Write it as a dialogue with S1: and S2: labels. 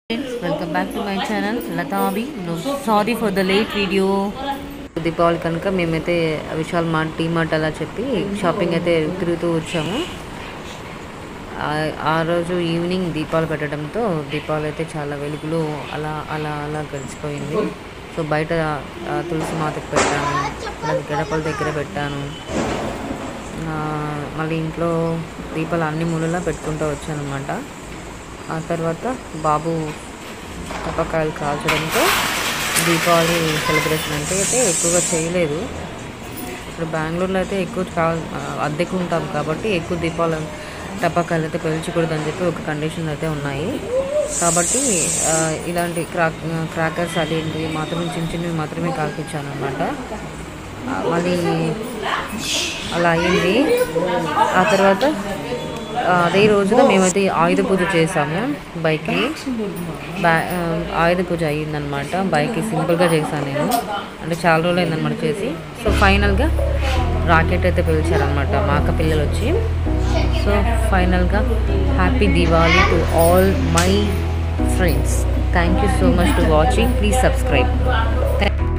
S1: friends welcome back to my channel లతాబి sorry for the late video Deepavali కనుక మేమైతే Vishal mart tea mart అలా చెప్పి షాపింగ్ అయితే తిరుగుతూ వచ్చాము ఆ- ఆ రోజు ఈవినింగ్ దీపాలు పెట్టడంతో దీపాలు అయితే చాలా వెలుగులు అలా అలా అలా గడిచిపోయింది సో బయట ఆ, తులసి మాతకు పెట్టాను అలాగే గడపల దగ్గర పెట్టాను ఆ, మళ్ళీ ఇంట్లో దీపాలు అన్ని మూలలా పెట్టుకుంటూ వచ్చాను అనమాట ఆ తర్వాత బాబు టపకాయలు కాల్చడంతో దీపావళి సెలబ్రేషన్ అంటే అయితే ఎక్కువగా చేయలేదు ఇప్పుడు బెంగళూరులో అయితే ఎక్కువ కా ఆ, అద్దెకు ఉంటాం కాబట్టి ఎక్కువ దీపాలు టపాకాయలు అయితే పేల్చకూడదు అని చెప్పి ఒక కండిషన్ అయితే ఉన్నాయి కాబట్టి ఆ, ఇలాంటి క్రాక్ క్రాకర్స్ అలాంటివి మాత్రమే చిన్న చిన్నవి మాత్రమే కాల్పించాను అనమాట మళ్ళీ అలా అయింది ఆ తర్వాత ఆ, అదే రోజున మేమైతే ఆయుధ పూజ చేసాము బైక్కి బా ఆ, ఆయుధ పూజ అయ్యిందనమాట బైక్కి సింపుల్గా చేశాను నేను అంటే చాలా రోజులు అయిందనమాట చేసి సో ఫైనల్గా రాకెట్ అయితే పిలిచారనమాట మా అక్క పిల్లలు వచ్చి సో ఫైనల్గా happy Diwali to all my friends thank you so much to watching please subscribe